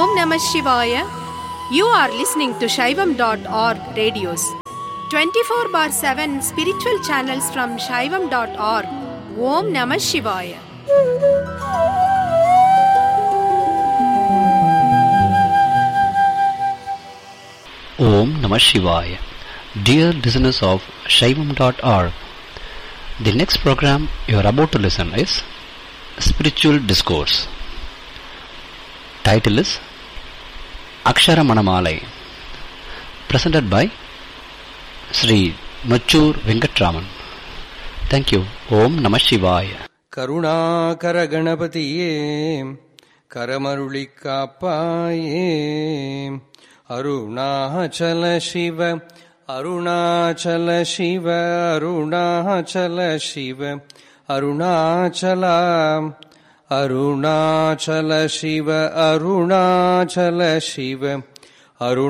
Om Namah Shivaya. You are listening to Shaivam.org radios. 24 bar 7 spiritual channels from Shaivam.org. Om Namah Shivaya. Om Namah Shivaya. Dear listeners of Shaivam.org, the next program you are about to listen is Spiritual Discourse. Title is Akshara Manamalai, presented by Sri Machur Venkatraman. Thank you. Om Namah Shivaya. Karunakara கணபதியே கரமருளி காப்பாயே அருணாச்சல சிவ அருணாச்சல சிவ அருணாச்சல சிவ அருணாச்சல அருணாச்சல சிவ அருணாச்சல சிவ அருண